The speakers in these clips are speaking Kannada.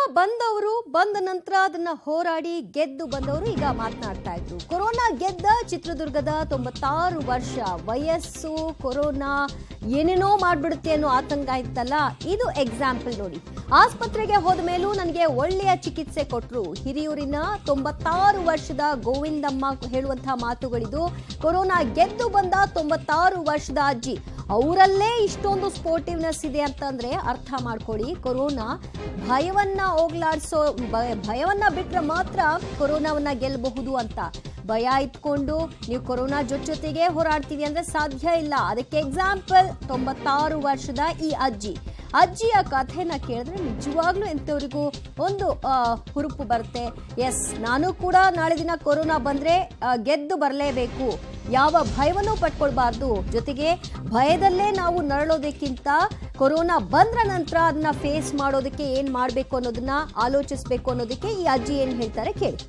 ಬಂದವರು ಬಂದ ನಂತರ ಅದನ್ನ ಹೋರಾಡಿ ಗೆದ್ದು ಬಂದವರು ಈಗ ಮಾತನಾಡ್ತಾ ಇದ್ರು ಕೊರೋನಾ ಗೆದ್ದ ಚಿತ್ರದುರ್ಗದ ತೊಂಬತ್ತಾರು ವರ್ಷ ವಯಸ್ಸು ಕೊರೋನಾ ಏನೇನೋ ಮಾಡ್ಬಿಡುತ್ತೆ ಅನ್ನೋ ಆತಂಕ ಇತ್ತಲ್ಲ ಇದು ಎಕ್ಸಾಂಪಲ್ ನೋಡಿ ಆಸ್ಪತ್ರೆಗೆ ಹೋದ ಮೇಲೂ ನನಗೆ ಒಳ್ಳೆಯ ಚಿಕಿತ್ಸೆ ಕೊಟ್ಟರು ಹಿರಿಯೂರಿನ ತೊಂಬತ್ತಾರು ವರ್ಷದ ಗೋವಿಂದಮ್ಮ ಹೇಳುವಂತಹ ಮಾತುಗಳಿದು ಕೊರೋನಾ ಗೆದ್ದು ಬಂದ ತೊಂಬತ್ತಾರು ವರ್ಷದ ಅಜ್ಜಿ ಅವರಲ್ಲೇ ಇಷ್ಟೊಂದು ಸ್ಪೋರ್ಟಿವ್ನೆಸ್ ಇದೆ ಅಂತಂದ್ರೆ ಅರ್ಥ ಮಾಡ್ಕೊಳ್ಳಿ ಕೊರೋನಾ ಭಯವನ್ನ ಹೋಗ್ಲಾಡ್ಸೋ ಭಯ- ಭಯವನ್ನ ಬಿಟ್ರೆ ಮಾತ್ರ ಕೊರೋನಾವನ್ನ ಗೆಲ್ಲಬಹುದು ಅಂತ ಭಯ ಇಟ್ಕೊಂಡು ನೀವು ಕೊರೋನಾ ಜೊತೆ ಜೊತೆಗೆ ಹೋರಾಡ್ತೀವಿ ಅಂದ್ರೆ ಸಾಧ್ಯ ಇಲ್ಲ ಅದಕ್ಕೆ ಎಕ್ಸಾಂಪಲ್ ತೊಂಬತ್ತಾರು ವರ್ಷದ ಈ ಅಜ್ಜಿ ಅಜ್ಜಿಯ ಕಥೆನ ಕೇಳಿದ್ರೆ ನಿಜವಾಗ್ಲೂ ಎಂಥವರಿಗೂ ಒಂದು ಆ, ಹುರುಪು ಬರುತ್ತೆ ಎಸ್ ನಾನು ಕೂಡ ನಾಳೆ ದಿನ ಕೊರೋನಾ ಬಂದ್ರೆ ಆ, ಗೆದ್ದು ಬರಲೇಬೇಕು ಯಾವ ಭಯವನ್ನು ಪಟ್ಕೊಳ್ಬಾರ್ದು ಜೊತೆಗೆ ಭಯದಲ್ಲೇ ನಾವು ನರಳೋದಕ್ಕಿಂತ ಕೊರೋನಾ ಬಂದ್ರ ನಂತರ ಅದನ್ನ ಫೇಸ್ ಮಾಡೋದಕ್ಕೆ ಏನ್ ಮಾಡಬೇಕು ಅನ್ನೋದನ್ನ ಆಲೋಚಿಸಬೇಕು ಅನ್ನೋದಕ್ಕೆ ಈ ಅಜ್ಜಿ ಏನ್ ಹೇಳ್ತಾರೆ ಕೇಳಿ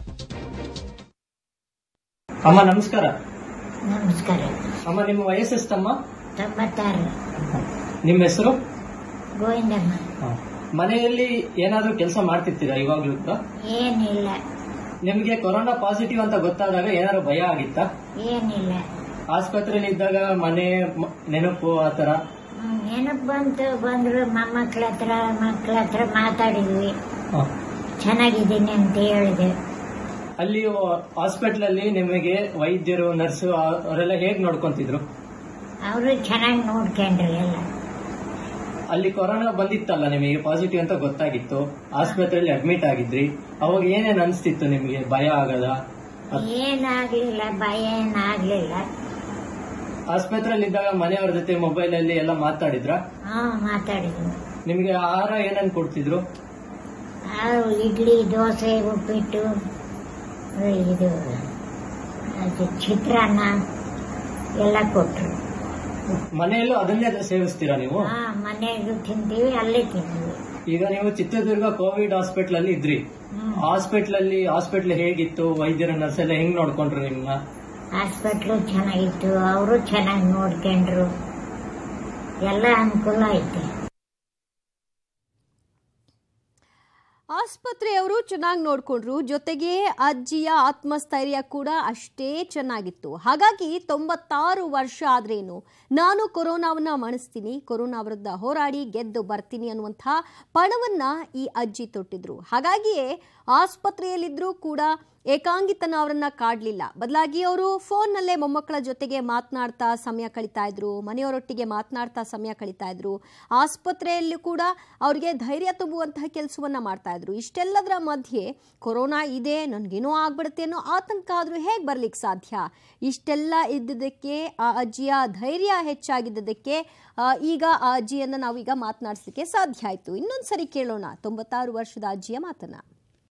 ಅಮ್ಮ ನಮಸ್ಕಾರ ನಮಸ್ಕಾರ ಅಮ್ಮ ನಿಮ್ಮ ವಯಸ್ಸು ಎಷ್ಟಮ್ಮ ತೊಂಬತ್ತಾರು ನಿಮ್ಮ ಹೆಸರು ಗೋವಿಂದಮ್ಮ ಮನೆಯಲ್ಲಿ ಏನಾದ್ರೂ ಕೆಲಸ ಮಾಡ್ತಿರ್ತೀರಾ ಇವಾಗ್ಲೂ ಕೂಡ ಏನಿಲ್ಲ ನಿಮ್ಗೆ ಕೊರೋನಾ ಪಾಸಿಟಿವ್ ಅಂತ ಗೊತ್ತಾದಾಗ ಏನಾದ್ರು ಭಯ ಆಗಿತ್ತಾ ಏನಿಲ್ಲ ಆಸ್ಪತ್ರೆಯಲ್ಲಿ ಇದ್ದಾಗ ಮನೆ ಮ- ನೆನಪು ಆತರ ಹ್ಮ್, ನೆನಪು ಬಂತು ಬಂದ್ರು ಮೊಮ್ಮಕ್ಳ ಹತ್ರ ಮಕ್ಳ ಹತ್ರ ಮಾತಾಡಿದ್ವಿ ಚೆನ್ನಾಗಿದ್ದೀನಿ ಅಂತ ಹೇಳಿದೆ ಅಲ್ಲಿ ಹಾಸ್ಪಿಟಲ್ ಅಲ್ಲಿ ನಿಮಗೆ ವೈದ್ಯರು ನರ್ಸು ಅವರೆಲ್ಲ ಹೇಗ್ ನೋಡ್ಕೊಂತಿದ್ರು ಅವರು ಚೆನ್ನಾಗಿ ನೋಡ್ಕೊಂಡ್ರಿ ಎಲ್ಲ ಅಲ್ಲಿ ಕೊರೋನಾ ಬಂದಿತ್ತಲ್ಲ ನಿಮಗೆ ಪಾಸಿಟಿವ್ ಅಂತ ಗೊತ್ತಾಗಿತ್ತು ಆಸ್ಪತ್ರೆಯಲ್ಲಿ ಅಡ್ಮಿಟ್ ಆಗಿದ್ರಿ ಅವಾಗ ಏನೇನ್ ಅನ್ಸ್ತಿತ್ತು ನಿಮ್ಗೆ ಭಯ ಆಗದ ಏನಾಗ್ಲಿಲ್ಲ ಭಯ ಏನಾಗ್ಲಿಲ್ಲ ಆಸ್ಪತ್ರೆಯಲ್ಲಿ ಇದ್ದಾಗ ಮನೆಯವ್ರ ಜೊತೆ ಮೊಬೈಲ್ ಅಲ್ಲಿ ಎಲ್ಲ ಮಾತಾಡಿದ್ರ ಹಾ ಮಾತಾಡಿದ್ವಿ ನಿಮ್ಗೆ ಆಹಾರ ಏನನ್ ಕೊಡ್ತಿದ್ರು ನಾವು ಇಡ್ಲಿ ದೋಸೆ ಉಪ್ಪಿಟ್ಟು ಇದು ಅದು ಚಿತ್ರಾನ್ನ ಎಲ್ಲ ಕೊಟ್ರು ಮನೆಯಲ್ಲೂ ಅದನ್ನೇ ಸೇವಿಸ್ತೀರಾ ನೀವು ಹಾ ಮನೆಗೂ ತಿಂತೀವಿ ಅಲ್ಲೇ ತಿಂತೀವಿ ಈಗ ನೀವು ಚಿತ್ರದುರ್ಗ ಕೋವಿಡ್ ಹಾಸ್ಪಿಟಲ್ ಅಲ್ಲಿ ಇದ್ರಿ ಹ್ಮ್. ಹಾಸ್ಪಿಟಲ್ ಅಲ್ಲಿ ಹಾಸ್ಪಿಟಲ್ ಹೇಗಿತ್ತು ವೈದ್ಯರ ನರ್ಸ್ ಎಲ್ಲ ಹೆಂಗ್ ನೋಡ್ಕೊಂಡ್ರು ನಿಮ್ನ ಹಾಸ್ಪಿಟ್ಲು ಚೆನ್ನಾಗಿತ್ತು ಅವರು ಚೆನ್ನಾಗಿ ನೋಡ್ಕೊಂಡ್ರು ಎಲ್ಲ ಅನುಕೂಲ ಐತೆ ಆಸ್ಪತ್ರೆಯವರು ಚೆನ್ನಾಗಿ ನೋಡ್ಕೊಂಡ್ರು ಜೊತೆಗೆ ಅಜ್ಜಿಯ ಆತ್ಮಸ್ಥೈರ್ಯ ಕೂಡ ಅಷ್ಟೇ ಚೆನ್ನಾಗಿತ್ತು ಹಾಗಾಗಿ ತೊಂಬತ್ತಾರು ವರ್ಷ ಆದ್ರೇನು ನಾನು ಕೊರೋನಾವನ್ನ ಮಣಿಸ್ತೀನಿ ಕೊರೋನಾ ವಿರುದ್ಧ ಹೋರಾಡಿ ಗೆದ್ದು ಬರ್ತೀನಿ ಅನ್ನುವಂಥ ಪಣವನ್ನ ಈ ಅಜ್ಜಿ ತೊಟ್ಟಿದ್ರು ಹಾಗಾಗಿಯೇ ಆಸ್ಪತ್ರೆಯಲ್ಲಿದ್ರೂ ಕೂಡ ಏಕಾಂಗಿತನ ಅವರನ್ನ ಕಾಡ್ಲಿಲ್ಲ ಬದಲಾಗಿ ಅವರು ಫೋನ್ನಲ್ಲೇ ಮೊಮ್ಮಕ್ಕಳ ಜೊತೆಗೆ ಮಾತನಾಡ್ತಾ ಸಮಯ ಕಳೀತಾ ಇದ್ರು ಮನೆಯವರೊಟ್ಟಿಗೆ ಮಾತನಾಡ್ತಾ ಸಮಯ ಕಳೀತಾ ಇದ್ರು ಆಸ್ಪತ್ರೆಯಲ್ಲಿ ಕೂಡ ಅವರಿಗೆ ಧೈರ್ಯ ತುಂಬುವಂತಹ ಕೆಲಸವನ್ನ ಮಾಡ್ತಾ ಇದ್ರು ಇಷ್ಟೆಲ್ಲದರ ಮಧ್ಯೆ ಕೊರೋನಾ ಇದೆ ನನ್ಗೇನೋ ಆಗ್ಬಿಡುತ್ತೆ ಅನ್ನೋ ಆತಂಕ ಆದ್ರೂ ಹೇಗೆ ಬರ್ಲಿಕ್ಕೆ ಸಾಧ್ಯ ಇಷ್ಟೆಲ್ಲ ಇದ್ದಿದ್ದಕ್ಕೆ ಆ ಅಜ್ಜಿಯ ಧೈರ್ಯ ಹೆಚ್ಚಾಗಿದ್ದಕ್ಕೆ ಆ, ಈಗ ಆ ಅಜ್ಜಿಯನ್ನ ನಾವೀಗ ಮಾತನಾಡಿಸ್ಲಿಕ್ಕೆ ಸಾಧ್ಯ ಆಯ್ತು ಇನ್ನೊಂದ್ಸರಿ ಕೇಳೋಣ ತೊಂಬತ್ತಾರು ವರ್ಷದ ಅಜ್ಜಿಯ ಮಾತನ್ನ